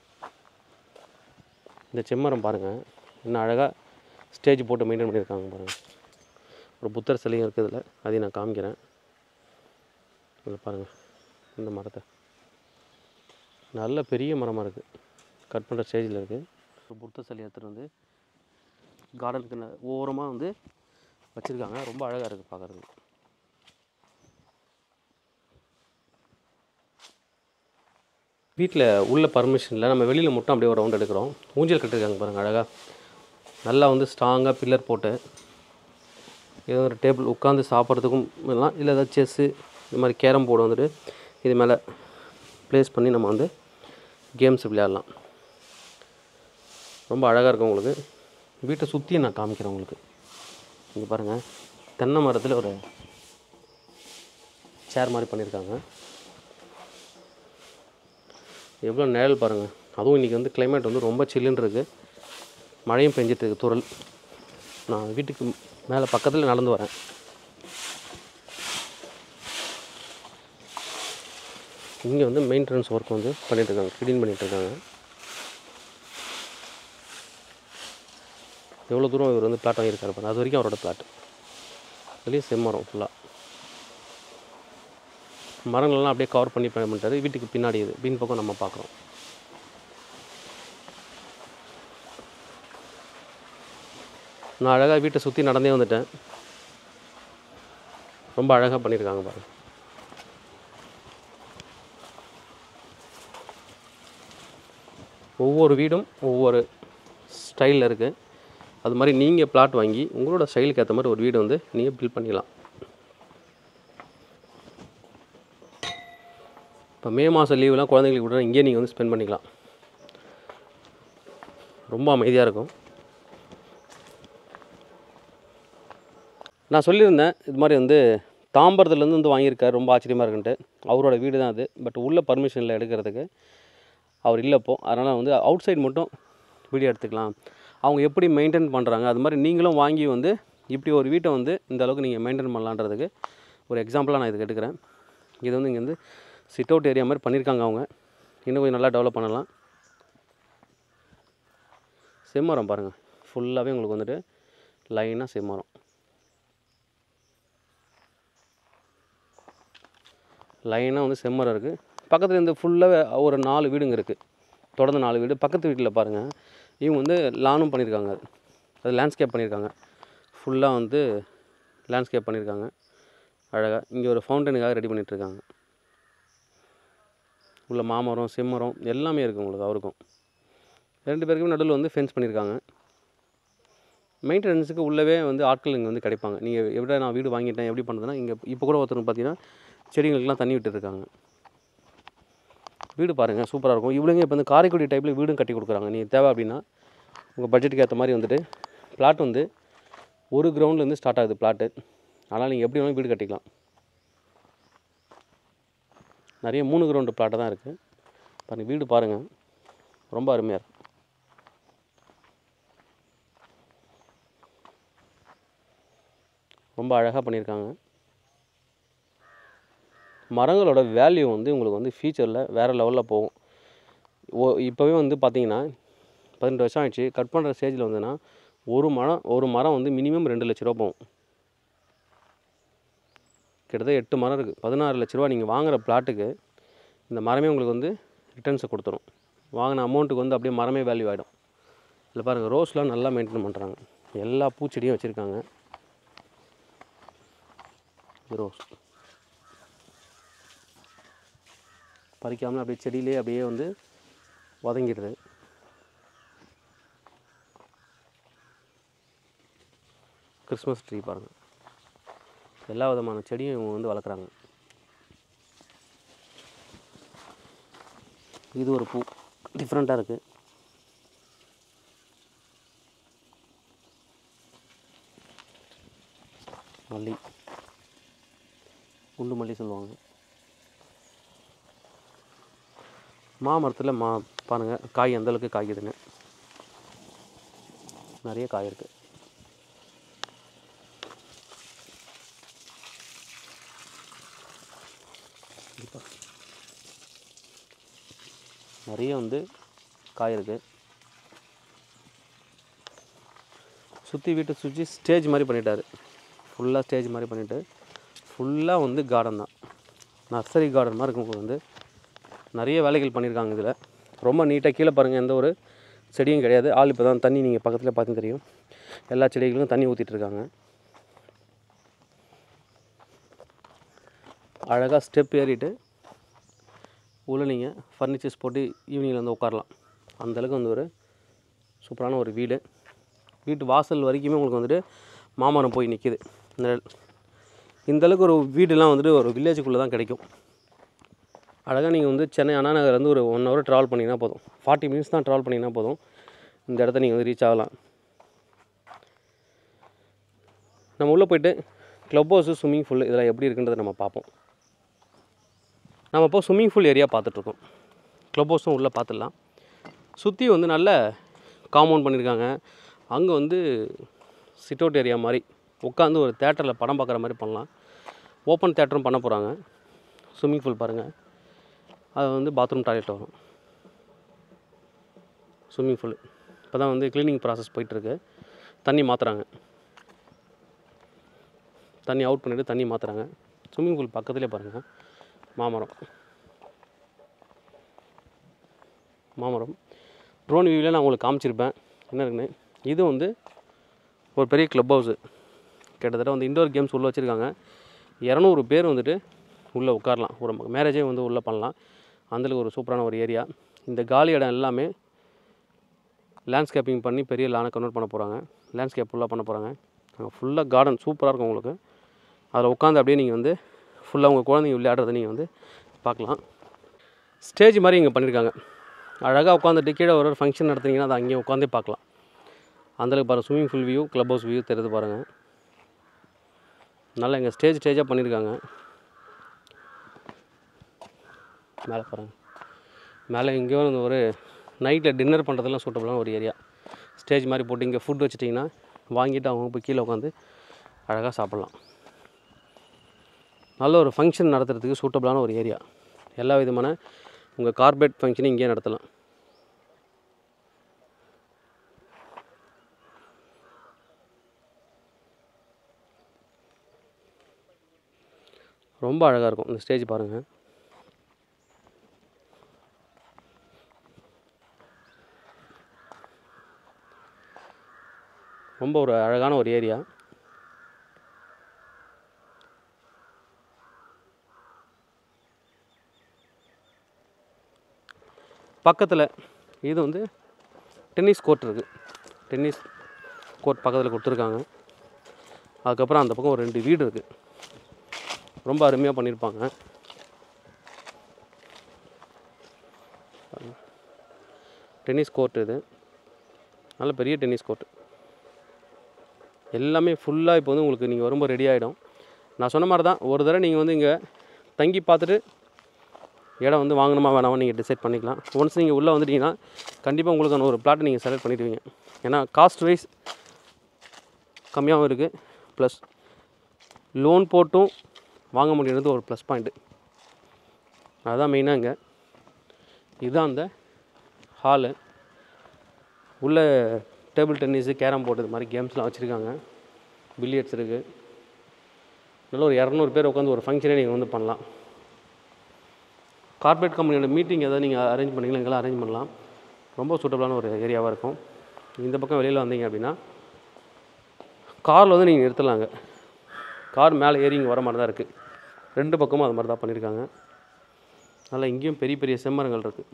இந்த செம்மரம் பாருங்கள் இன்னும் அழகாக ஸ்டேஜ் போட்டு மெயின்டைன் பண்ணியிருக்காங்க பாருங்கள் ஒரு புத்தர் சிலையும் இருக்குது இதில் அதையும் நான் காமிக்கிறேன் இதில் பாருங்கள் இந்த மரத்தை நல்ல பெரிய மரமாக இருக்குது கட் பண்ணுற ஸ்டேஜில் இருக்குது ஒரு புத்தர் சிலை எடுத்துகிட்டு வந்து கார்டனுக்கு ந- ஓரமாக வந்து வச்சுருக்காங்க ரொம்ப அழகாக இருக்குது பார்க்குறதுக்கு வீட்டில் உள்ள பர்மிஷனில் நம்ம வெளியில் மட்டும் அப்படியே ஒரு ரவுண்ட் எடுக்கிறோம் ஊஞ்சல் கட்டிருக்காங்க பாருங்கள் அழகாக நல்லா வந்து ஸ்ட்ராங்காக பில்லர் போட்டு ஏதோ ஒரு டேபிள் உட்காந்து சாப்பிட்றதுக்கும் இதெல்லாம் இல்லை ஏதாவது செஸ்ஸு இந்த மாதிரி கேரம் போர்டு வந்துட்டு இது மேலே ப்ளேஸ் பண்ணி நம்ம வந்து கேம்ஸ் விளையாடலாம் ரொம்ப அழகாக இருக்கும் உங்களுக்கு வீட்டை சுற்றி நான் காமிக்கிறேன் உங்களுக்கு இங்கே பாருங்கள் தென்னை மரத்தில் ஒரு சேர் மாதிரி பண்ணியிருக்காங்க எவ்வளோ நிழல் பாருங்கள் அதுவும் இன்றைக்கி வந்து climate வந்து ரொம்ப சில்லுன்னு இருக்குது மழையும் பெஞ்சிட்டு இருக்கு துறல் நான் வீட்டுக்கு மேலே பக்கத்தில் நடந்து வரேன் இங்கே வந்து மெயின்டெனன்ஸ் ஒர்க் வந்து பண்ணிட்டு இருக்காங்க க்ளீன் பண்ணிட்டு இருக்காங்க எவ்வளோ தூரம் இவர் வந்து பிளாட் வாங்கியிருக்காரு பாருங்க அது வரைக்கும் அவரோட பிளாட் அதுலேயும் செம்மரம் ஃபுல்லாக மரங்கள்லாம் அப்படியே கவர் பண்ணி பண்ணிட்டாரு வீட்டுக்கு பின்னாடி இது பின் பக்கம் நம்ம பார்க்குறோம் நான் அழகாக வீட்டை சுற்றி நடந்தே வந்துட்டேன் ரொம்ப அழகாக பண்ணியிருக்காங்க பாருங்க ஒவ்வொரு வீடும் ஒவ்வொரு ஸ்டைலில் இருக்குது அது மாதிரி நீங்கள் பிளாட் வாங்கி உங்களோட ஸ்டைலுக்கு ஏற்ற மாதிரி ஒரு வீடு வந்து நீங்கள் பில்ட் பண்ணிக்கலாம் இப்போ மே மாதம் லீவுலாம் குழந்தைங்களுக்கு விட்றா இங்கேயே நீங்கள் வந்து ஸ்பெண்ட் பண்ணிக்கலாம் ரொம்ப அமைதியாக இருக்கும் நான் சொல்லியிருந்தேன் இது மாதிரி வந்து தாம்பரத்துலேருந்து வந்து வாங்கியிருக்காரு ரொம்ப ஆச்சரியமாக இருக்குன்ட்டு அவரோட வீடு தான் அது பட் உள்ள பர்மிஷனில் எடுக்கிறதுக்கு அவர் இல்லை இப்போ அதனால் வந்து அவுட் சைடு மட்டும் வீடியோ எடுத்துக்கலாம் அவங்க எப்படி மெயின்டைன் பண்ணுறாங்க அது மாதிரி நீங்களும் வாங்கி வந்து இப்படி ஒரு வீட்டை வந்து இந்த அளவுக்கு நீங்கள் மெயின்டைன் பண்ணலான்றதுக்கு ஒரு எக்ஸாம்பிளாக நான் இதுக்கு எடுக்கிறேன் இது வந்து இங்கே வந்து சிட் அவுட் ஏரியா மாதிரி பண்ணியிருக்காங்க அவங்க இன்னும் கொஞ்சம் நல்லா டெவலப் பண்ணலாம் செம்மரம் பாருங்கள் ஃபுல்லாகவே உங்களுக்கு வந்துட்டு லைனாக செம்மரம் லைனாக வந்து செம்மரம் இருக்குது பக்கத்தில் இந்த ஃபுல்லாக ஒரு நாலு வீடுங்க இருக்குது தொடர்ந்து நாலு வீடு பக்கத்து வீட்டில் பாருங்கள் இவங்க வந்து லானும் பண்ணியிருக்காங்க அது அது லேண்ட்ஸ்கேப் பண்ணியிருக்காங்க ஃபுல்லாக வந்து லேண்ட்ஸ்கேப் பண்ணியிருக்காங்க அழகாக இங்கே ஒரு ஃபவுண்டனுக்காக ரெடி பண்ணிகிட்ருக்காங்க உள்ள மாமரம் செம்மரம் எல்லாமே இருக்குது உங்களுக்கு அவருக்கும் ரெண்டு பேருக்குமே நடுவில் வந்து ஃபென்ஸ் பண்ணியிருக்காங்க மெயின்டெனன்ஸுக்கு உள்ளவே வந்து ஆட்கள் இங்கே வந்து கிடைப்பாங்க நீங்கள் எப்படி நான் வீடு வாங்கிட்டேன் எப்படி பண்ணுறதுன்னா இங்கே இப்போ கூட ஒருத்தர் பார்த்தீங்கன்னா செடிகளுக்கெல்லாம் தண்ணி விட்டுருக்காங்க வீடு பாருங்கள் சூப்பராக இருக்கும் இவளுங்க இப்போ வந்து காரைக்குடி டைப்பில் வீடும் கட்டி கொடுக்குறாங்க நீங்கள் தேவை அப்படின்னா உங்கள் பட்ஜெட்டுக்கு ஏற்ற மாதிரி வந்துட்டு பிளாட் வந்து ஒரு கிரவுண்ட்லேருந்து ஸ்டார்ட் ஆகுது பிளாட்டு அதனால் நீங்கள் எப்படி வேணாலும் வீடு கட்டிக்கலாம் நிறைய மூணு கிரவுண்டு பிளாட்டாக தான் இருக்குது பாருங்கள் வீடு பாருங்கள் ரொம்ப அருமையாக இருக்கு ரொம்ப அழகாக பண்ணியிருக்காங்க மரங்களோட வேல்யூ வந்து உங்களுக்கு வந்து ஃபியூச்சரில் வேறு லெவலில் போகும் ஓ இப்போவே வந்து பார்த்தீங்கன்னா பதினெட்டு வருஷம் ஆயிடுச்சு கட் பண்ணுற ஸ்டேஜில் வந்துன்னா ஒரு மரம் ஒரு மரம் வந்து மினிமம் ரெண்டு லட்ச ரூபா போகும் கிட்டத்தட்ட எட்டு மரம் இருக்குது பதினாறு லட்ச ரூபா நீங்கள் வாங்குகிற பிளாட்டுக்கு இந்த மரமே உங்களுக்கு வந்து ரிட்டர்ன்ஸை கொடுத்துரும் வாங்கின அமௌண்ட்டுக்கு வந்து அப்படியே மரமே வேல்யூ ஆகிடும் இதில் பாருங்கள் ரோஸ்லாம் நல்லா மெயின்டைன் பண்ணுறாங்க எல்லா பூச்செடியும் வச்சுருக்காங்க ரோஸ் பறிக்காமல் அப்படியே செடியிலே அப்படியே வந்து வதங்கிடுது கிறிஸ்மஸ் ட்ரீ பாருங்கள் எல்லா விதமான செடியும் இவங்க வந்து வளர்க்குறாங்க இது ஒரு பூ டிஃப்ரெண்ட்டாக இருக்குது மல்லி குண்டு மல்லி சொல்லுவாங்க மாமரத்தில் மா பாருங்கள் காய் எந்த அளவுக்கு காய்க்குதுன்னு நிறைய காய் இருக்குது நிறைய வந்து காய் இருக்குது சுற்றி வீட்டை சுற்றி ஸ்டேஜ் மாதிரி பண்ணிட்டாரு ஃபுல்லாக ஸ்டேஜ் மாதிரி பண்ணிவிட்டு ஃபுல்லாக வந்து கார்டன் தான் நர்சரி கார்டன் மாதிரி இருக்கும் உங்களுக்கு வந்து நிறைய வேலைகள் பண்ணியிருக்காங்க இதில் ரொம்ப நீட்டாக கீழே பாருங்கள் எந்த ஒரு செடியும் கிடையாது ஆள் இப்போ தான் தண்ணி நீங்கள் பக்கத்தில் பார்த்து தெரியும் எல்லா செடிகளுக்கும் தண்ணி ஊற்றிட்டு இருக்காங்க அழகாக ஸ்டெப் ஏறிட்டு உள்ளே நீங்கள் ஃபர்னிச்சர்ஸ் போட்டு ஈவினிங்கில் வந்து உட்காரலாம் அந்தளவுக்கு வந்து ஒரு சூப்பரான ஒரு வீடு வீட்டு வாசல் வரைக்குமே உங்களுக்கு வந்துட்டு மாமரம் போய் நிற்கிது நிழல் இந்த அளவுக்கு ஒரு வீடுலாம் வந்துட்டு ஒரு வில்லேஜுக்குள்ளே தான் கிடைக்கும் அழகாக நீங்கள் வந்து சென்னை அண்ணா நகர்லேருந்து ஒரு ஒன் ஹவர் ட்ராவல் பண்ணிங்கன்னா போதும் ஃபார்ட்டி மினிட்ஸ் தான் ட்ராவல் பண்ணிங்கன்னா போதும் இந்த இடத்த நீங்கள் வந்து ரீச் ஆகலாம் நம்ம உள்ளே போயிட்டு க்ளப் ஹவுஸு ஸ்விம்மிங் ஃபுல் இதெல்லாம் எப்படி இருக்குன்றதை நம்ம பார்ப்போம் நம்ம இப்போ ஸ்விம்மிங் ஃபூல் ஏரியா பார்த்துட்ருக்கோம் க்ளப் ஹவுஸும் உள்ளே பார்த்துடலாம் சுற்றி வந்து நல்ல காம்பவுண்ட் பண்ணியிருக்காங்க அங்கே வந்து சிட் அவுட் ஏரியா மாதிரி உட்காந்து ஒரு தேட்டரில் படம் பார்க்குற மாதிரி பண்ணலாம் ஓப்பன் தேட்டரும் பண்ண போகிறாங்க ஸ்விம்மிங் ஃபூல் பாருங்கள் அது வந்து பாத்ரூம் டாய்லெட் வரும் ஸ்விம்மிங் ஃபூல் இப்போ தான் வந்து க்ளீனிங் ப்ராசஸ் போயிட்டுருக்கு தண்ணி மாற்றுறாங்க தண்ணி அவுட் பண்ணிவிட்டு தண்ணி மாற்றுறாங்க ஸ்விம்மிங் ஃபூல் பக்கத்துலேயே பாருங்கள் மாமரம் மாமரம் ட்ரோன் வியூவில் நான் உங்களுக்கு காமிச்சிருப்பேன் என்ன இருக்குன்னு இது வந்து ஒரு பெரிய க்ளப் ஹவுஸு கிட்டத்தட்ட வந்து இண்டோர் கேம்ஸ் உள்ளே வச்சுருக்காங்க இரநூறு பேர் வந்துட்டு உள்ளே உட்காரலாம் ஒரு மேரேஜே வந்து உள்ளே பண்ணலாம் அந்தளவுக்கு ஒரு சூப்பரான ஒரு ஏரியா இந்த காலி இடம் எல்லாமே லேண்ட்ஸ்கேப்பிங் பண்ணி பெரிய லேனை கன்வெர்ட் பண்ண போகிறாங்க லேண்ட்ஸ்கேப் ஃபுல்லாக பண்ண போகிறாங்க அங்கே ஃபுல்லாக கார்டன் சூப்பராக இருக்கும் உங்களுக்கு அதில் உட்காந்து அப்படியே நீங்கள் வந்து ஃபுல்லாக உங்கள் குழந்தைங்க விளையாடுறதை நீங்கள் வந்து பார்க்கலாம் ஸ்டேஜ் மாதிரி இங்கே பண்ணியிருக்காங்க அழகாக உட்காந்துட்டு கீழே ஒரு ஃபங்க்ஷன் நடத்துனீங்கன்னா அதை அங்கேயே உட்காந்தே பார்க்கலாம் அந்தளவுக்கு பாருங்கள் swimming pool view club house view தெரியுது பாருங்கள் நல்லா இங்கே ஸ்டேஜ் ஸ்டேஜாக பண்ணியிருக்காங்க மேலே பாருங்கள் மேலே இங்கேயும் வந்து ஒரு நைட்டில் டின்னர் பண்ணுறதுலாம் சூட்டபுளான ஒரு ஏரியா ஸ்டேஜ் மாதிரி போட்டு இங்கே ஃபுட் வச்சுட்டிங்கன்னா வாங்கிட்டு அவங்க போய் கீழே உட்காந்து அழகாக சாப்பிட்லாம் நல்ல ஒரு ஃபங்க்ஷன் நடத்துறதுக்கு சூட்டபுளான ஒரு ஏரியா எல்லா விதமான உங்கள் கார்பரேட் ஃபங்க்ஷனும் இங்கேயே நடத்தலாம் ரொம்ப அழகாக இருக்கும் இந்த ஸ்டேஜ் பாருங்கள் ரொம்ப ஒரு அழகான ஒரு ஏரியா பக்கத்தில் இது வந்து டென்னிஸ் கோர்ட் இருக்குது டென்னிஸ் கோர்ட் பக்கத்தில் கொடுத்துருக்காங்க அதுக்கப்புறம் அந்த பக்கம் ஒரு ரெண்டு வீடு இருக்குது ரொம்ப அருமையாக பண்ணியிருப்பாங்க டென்னிஸ் கோர்ட் இது நல்ல பெரிய டென்னிஸ் கோர்ட் எல்லாமே ஃபுல்லாக இப்போ வந்து உங்களுக்கு நீங்கள் வரும்போது ரெடி ஆகிடும் நான் சொன்ன மாதிரி தான் ஒரு தடவை நீங்கள் வந்து இங்கே தங்கி பார்த்துட்டு இடம் வந்து வாங்கணுமா வேணாமா நீங்கள் டிசைட் பண்ணிக்கலாம் ஒன்ஸ் நீங்கள் உள்ளே வந்துட்டீங்கன்னா கண்டிப்பாக உங்களுக்கான ஒரு பிளாட்டை நீங்கள் செலக்ட் பண்ணிடுவீங்க ஏன்னா காஸ்ட் வைஸ் கம்மியாகவும் இருக்குது ப்ளஸ் லோன் போட்டும் வாங்க முடியுறது ஒரு ப்ளஸ் பாயிண்ட்டு அதுதான் மெயினாக இங்கே இதுதான் அந்த ஹாலு உள்ள டேபிள் டென்னிஸு கேரம் போர்டு இது மாதிரி கேம்ஸ்லாம் வச்சுருக்காங்க பில்லியட்ஸ் இருக்குது நல்ல ஒரு இரநூறு பேர் உட்காந்து ஒரு ஃபங்க்ஷனே நீங்கள் வந்து பண்ணலாம் கார்ப்பரேட் கம்பெனியோட மீட்டிங் எதாவது நீங்கள் அரேஞ்ச் பண்ணிக்கலாம் இங்கெல்லாம் அரேஞ்ச் பண்ணலாம் ரொம்ப சூட்டபுளான ஒரு ஏரியாவாக இருக்கும் இந்த பக்கம் வெளியில் வந்தீங்க அப்படின்னா காரில் வந்து நீங்கள் நிறுத்தலாங்க கார் மேலே ஏறி இங்கே வர மாதிரி தான் இருக்குது ரெண்டு பக்கமும் அது மாதிரி தான் பண்ணியிருக்காங்க நல்லா இங்கேயும் பெரிய பெரிய செம்மரங்கள் இருக்குது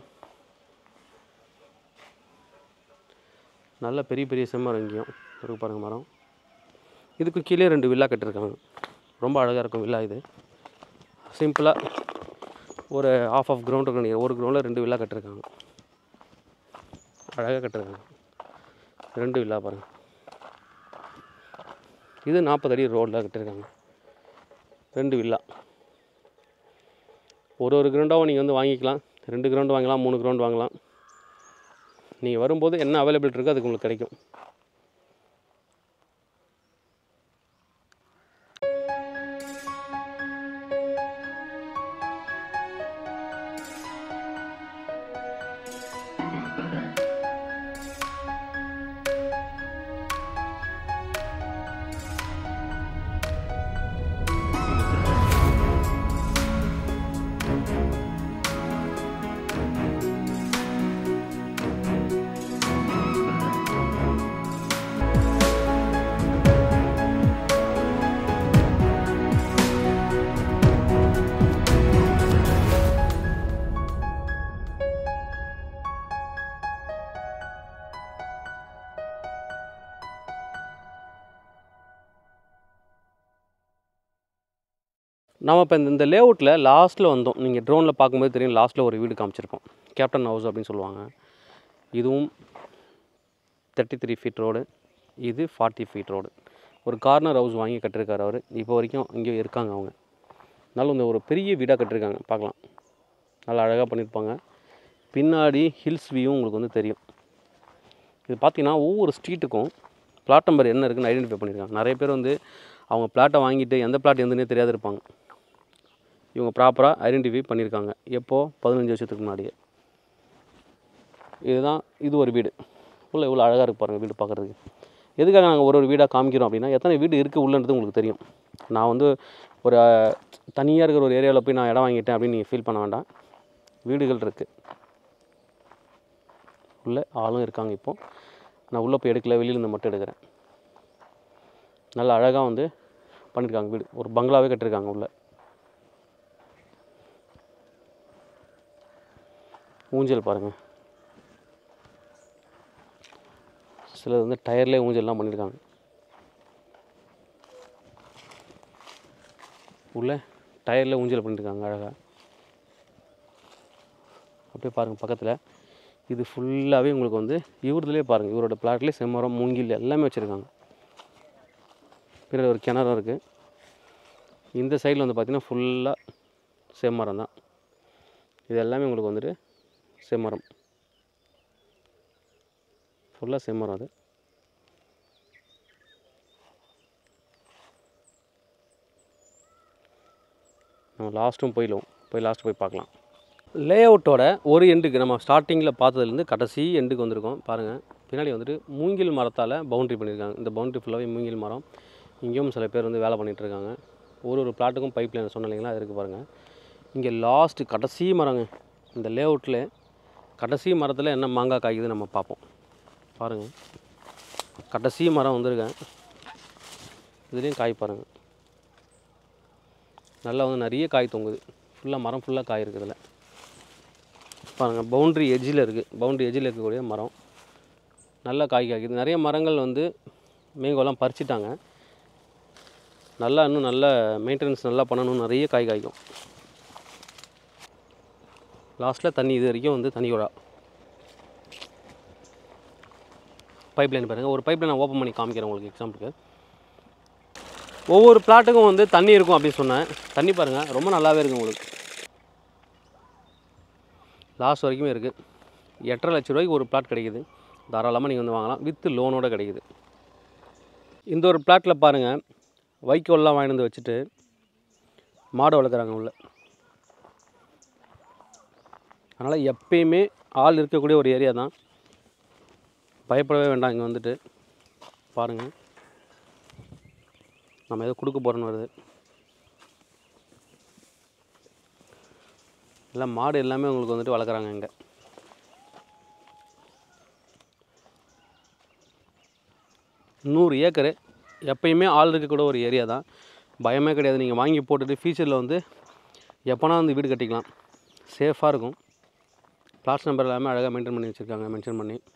நல்ல பெரிய பெரிய செம்மரம் இங்கேயும் இருக்கு பாருங்க மரம் இதுக்கு கீழே ரெண்டு வில்லா கட்டியிருக்காங்க ரொம்ப அழகாக இருக்கும் வில்லா இது சிம்பிளாக ஒரு ஆஃப் ஆஃப் கிரவுண்ட் நினைக்கிறேன் ஒரு கிரவுண்டில் ரெண்டு வில்லா கட்டியிருக்காங்க அழகாக கட்டிருக்காங்க ரெண்டு வில்லா பாருங்கள் இது நாற்பது அடி ரோடில் கட்டியிருக்காங்க ரெண்டு வில்லா ஒரு ஒரு கிரவுண்டாகவும் நீங்கள் வந்து வாங்கிக்கலாம் ரெண்டு கிரவுண்டு வாங்கலாம் மூணு கிரவுண்டு வாங்கலாம் நீங்கள் வரும்போது என்ன அவைலபிள் இருக்கோ அதுக்கு உங்களுக்கு கிடைக்கும் நாம் இப்போ இந்த இந்த லேஅவுட்டில் லாஸ்ட்டில் வந்தோம் நீங்கள் ட்ரோனில் பார்க்கும்போது தெரியும் லாஸ்ட்டில் ஒரு வீடு காமிச்சிருப்போம் கேப்டன் ஹவுஸ் அப்படின்னு சொல்லுவாங்க இதுவும் தேர்ட்டி த்ரீ ஃபீட் ரோடு இது ஃபார்ட்டி ஃபீட் ரோடு ஒரு கார்னர் ஹவுஸ் வாங்கி கட்டிருக்காரு அவர் இப்போ வரைக்கும் இங்கே இருக்காங்க அவங்க நல்ல இந்த ஒரு பெரிய வீடாக கட்டிருக்காங்க பார்க்கலாம் நல்லா அழகாக பண்ணியிருப்பாங்க பின்னாடி ஹில்ஸ் வியூவும் உங்களுக்கு வந்து தெரியும் இது பார்த்தீங்கன்னா ஒவ்வொரு ஸ்ட்ரீட்டுக்கும் பிளாட் நம்பர் என்ன இருக்குன்னு ஐடென்டிஃபை பண்ணியிருக்காங்க நிறைய பேர் வந்து அவங்க பிளாட்டை வாங்கிட்டு எந்த பிளாட் எந்தனே தெரியாது இருப்பாங்க இவங்க ப்ராப்பராக ஐடென்டிஃபை பண்ணியிருக்காங்க எப்போது பதினஞ்சு வருஷத்துக்கு முன்னாடியே இதுதான் இது ஒரு வீடு உள்ள இவ்வளோ அழகாக இருக்கு பாருங்கள் வீடு பார்க்குறதுக்கு எதுக்காக நாங்கள் ஒரு ஒரு வீடாக காமிக்கிறோம் அப்படின்னா எத்தனை வீடு இருக்குது உள்ளன்றது உங்களுக்கு தெரியும் நான் வந்து ஒரு தனியாக இருக்கிற ஒரு ஏரியாவில் போய் நான் இடம் வாங்கிட்டேன் அப்படின்னு நீங்கள் ஃபீல் பண்ண வேண்டாம் வீடுகள் இருக்குது உள்ள ஆளும் இருக்காங்க இப்போது நான் உள்ளே போய் எடுக்கல வெளியில இருந்து மட்டும் எடுக்கிறேன் நல்ல அழகாக வந்து பண்ணியிருக்காங்க வீடு ஒரு பங்களாவே கட்டியிருக்காங்க உள்ள ஊஞ்சல் பாருங்கள் சிலது வந்து டயர்லேயே ஊஞ்சல்லாம் பண்ணியிருக்காங்க உள்ள டயரில் ஊஞ்சல் பண்ணியிருக்காங்க அழகாக அப்படியே பாருங்கள் பக்கத்தில் இது ஃபுல்லாகவே உங்களுக்கு வந்து இவரதுலேயே பாருங்கள் இவரோட பிளாட்லேயே செம்மரம் மூங்கில் எல்லாமே வச்சுருக்காங்க பின்னாடி ஒரு கிணறும் இருக்குது இந்த சைடில் வந்து பார்த்திங்கன்னா ஃபுல்லாக செம்மரம் தான் இது எல்லாமே உங்களுக்கு வந்துட்டு செம்மரம் ஃபுல்லாக செம்மரம் அது நம்ம லாஸ்ட்டும் போயிடுவோம் போய் லாஸ்ட் போய் பார்க்கலாம் லே அவுட்டோட ஒரு எண்டுக்கு நம்ம ஸ்டார்டிங்கில் பார்த்ததுலேருந்து கடைசி எண்டுக்கு வந்திருக்கோம் பாருங்கள் பின்னாடி வந்துட்டு மூங்கில் மரத்தால் பவுண்ட்ரி பண்ணியிருக்காங்க இந்த பவுண்ட்ரி ஃபுல்லாகவே மூங்கில் மரம் இங்கேயும் சில பேர் வந்து வேலை பண்ணிட்டு இருக்காங்க ஒரு ஒரு பிளாட்டுக்கும் பைப் லைன் சொன்ன இல்லைங்களா அது இருக்குது பாருங்கள் இங்கே லாஸ்ட்டு கடைசி மரங்க இந்த லே அவுட்டில் கடைசி மரத்தில் என்ன மாங்காய் காய்க்குது நம்ம பார்ப்போம் பாருங்கள் கடைசி மரம் வந்திருக்கேன் இதுலேயும் காய் பாருங்கள் நல்லா வந்து நிறைய காய் தொங்குது ஃபுல்லாக மரம் ஃபுல்லாக காய் இருக்குது இதில் பாருங்கள் பவுண்ட்ரி எஜ்ஜில் இருக்குது பவுண்ட்ரி எஜ்ஜில் இருக்கக்கூடிய மரம் நல்ல காய் காய்க்குது நிறைய மரங்கள் வந்து மேங்கோலாம் பறிச்சிட்டாங்க நல்லா இன்னும் நல்ல மெயின்டெனன்ஸ் நல்லா பண்ணணும் நிறைய காய் காய்க்கும் லாஸ்ட்டில் தண்ணி இது வரைக்கும் வந்து தண்ணி விழா பைப் லைன் பாருங்கள் ஒரு பைப் லைன் நான் ஓப்பன் பண்ணி காமிக்கிறேன் உங்களுக்கு எக்ஸாம்பிளுக்கு ஒவ்வொரு பிளாட்டுக்கும் வந்து தண்ணி இருக்கும் அப்படின்னு சொன்னேன் தண்ணி பாருங்கள் ரொம்ப நல்லாவே இருக்குது உங்களுக்கு லாஸ்ட் வரைக்குமே இருக்குது எட்டரை லட்ச ரூபாய்க்கு ஒரு பிளாட் கிடைக்குது தாராளமாக நீங்கள் வந்து வாங்கலாம் வித் லோனோட கிடைக்குது இந்த ஒரு பிளாட்டில் பாருங்கள் வைக்கோல்லாம் வாங்கிட்டு வந்து வச்சுட்டு மாடு வளர்க்குறாங்க உள்ள அதனால் எப்பயுமே ஆள் இருக்கக்கூடிய ஒரு ஏரியா தான் பயப்படவே வேண்டாம் இங்கே வந்துட்டு பாருங்கள் நம்ம ஏதோ கொடுக்க போகிறோன்னு வருது எல்லாம் மாடு எல்லாமே உங்களுக்கு வந்துட்டு வளர்க்குறாங்க இங்கே நூறு ஏக்கரு எப்பயுமே ஆள் இருக்கக்கூட ஒரு ஏரியா தான் பயமே கிடையாது நீங்கள் வாங்கி போட்டுட்டு ஃபியூச்சரில் வந்து எப்போனா வந்து வீடு கட்டிக்கலாம் சேஃபாக இருக்கும் பிளாட்ஸ் நம்பர் எல்லாமே அழகாக மெயின்டைன் பண்ணி வச்சுருக்காங்க மென்ஷன் பண்ணி